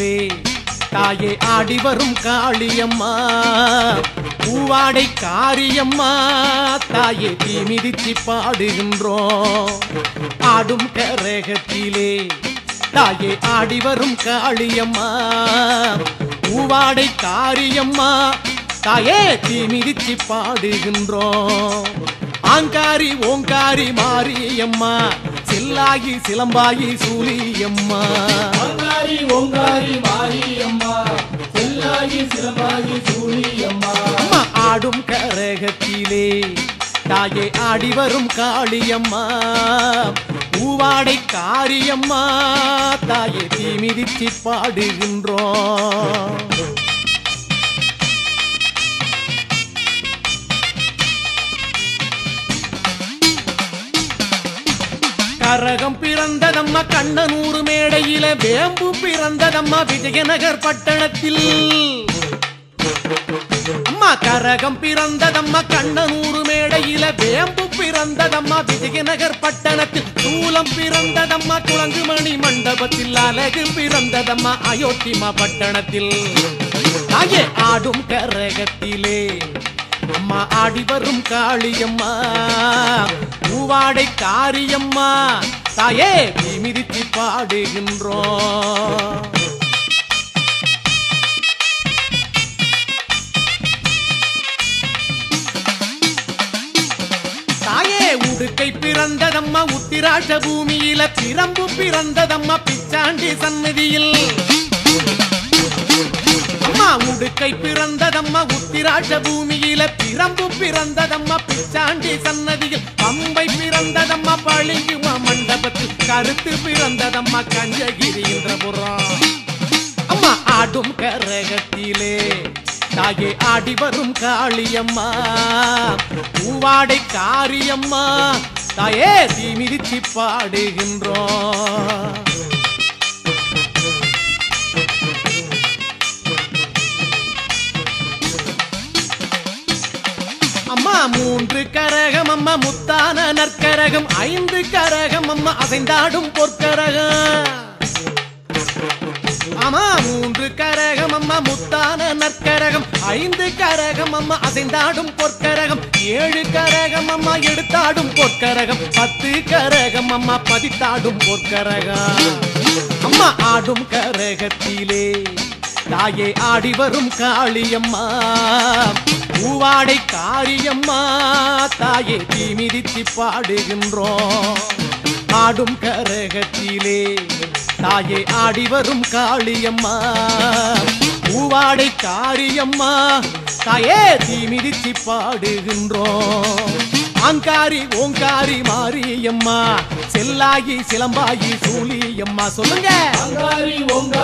தாயே ஆடி வரும் காளியம்மா பூவாடை காரியம்மா தாயே தீ மிதிச்சு பாடுகின்றோம் ஆடும் கரகத்திலே தாயே ஆடி வரும் காளியம்மா பூவாடை காரியம்மா தாயே தீ மிதிச்சு பாடுகின்றோம் ஆங்காரி ஓங்காரி மாரியம்மா செல்லாகி சிலம்பாகி சூலியம்மா ஓங்காரி ஓங்காரி மாரியம்மா செல்லாகி சிலம்பாகி சூழியம்மா அம்மா ஆடும் கரகத்திலே தாயே ஆடி வரும் காளியம்மா பூவாடை காரியம்மா தாயே தீ மிதிச்சு பாடுகின்றோம் கரகம் பிறந்ததம்மா கண்ணனூர் மேடையில வேம்பு பிறந்ததம்மா விஜயநகர் பட்டணத்தில் அம்மா கரகம் பிறந்ததம்மா கண்ணனூர் மேடையில வேம்பு பிறந்ததம்மா விஜயநகர் பட்டணத்தில் சூலம் பிறந்ததம்மா குளங்குமணி மண்டபத்தில் அழகு பிறந்ததம்மா அயோத்திமா பட்டணத்தில் தாயே ஆடும் கரகத்திலே அம்மா ஆடி வரும் காளியம்மா பூவாடை காரியம்மா தாயே தீ மிதித்து பாடுகின்றோம் தாயே உடுக்கை பிறந்ததம்மா உத்திராட்ச பூமியில பிரம்பு பிறந்ததம்மா பிச்சாண்டி சன்னதியில் அம்மா உடுக்கை பிறந்ததம்மா உத்திராட்ச பூமியில பிரம்பு பிறந்ததம்மா பிச்சாண்டி சன்னதியில் பம்பை பிறந்ததம்மா பளிங்குமா மண்டபத்தில் கருத்து பிறந்ததம்மா கஞ்சகிரி இந்திரபுரம் அம்மா ஆடும் கரகத்திலே தாயே ஆடி வரும் காளியம்மா பூவாடை காரியம்மா தாயே தீ மிதிச்சு பாடுகின்றோம் அம்மா மூன்று கரகம் அம்மா முத்தான நற்கரகம் ஐந்து கரகம் அம்மா அசைந்தாடும் பொற்கரகம் ஆமா மூன்று கரகம் அம்மா முத்தான நற்கரகம் ஐந்து கரகம் அம்மா அசைந்தாடும் பொற்கரகம் ஏழு கரகம் அம்மா எடுத்தாடும் பொற்கரகம் பத்து கரகம் அம்மா பதித்தாடும் பொற்கரகம் அம்மா ஆடும் கரகத்திலே தாயே ஆடி வரும் காளியம்மா பூவாடை காரியம்மா தாயே தீ மிதித்து பாடுகின்றோம் ஆடும் கரகத்திலே தாயே ஆடி வரும் காளியம்மா பூவாடை காரியம்மா தாயே தீ மிதித்து பாடுகின்றோம் ஆங்காரி ஓங்காரி மாரியம்மா செல்லாகி சிலம்பாகி சூலியம்மா சொல்லுங்க ஓங்காரி ஓங்காரி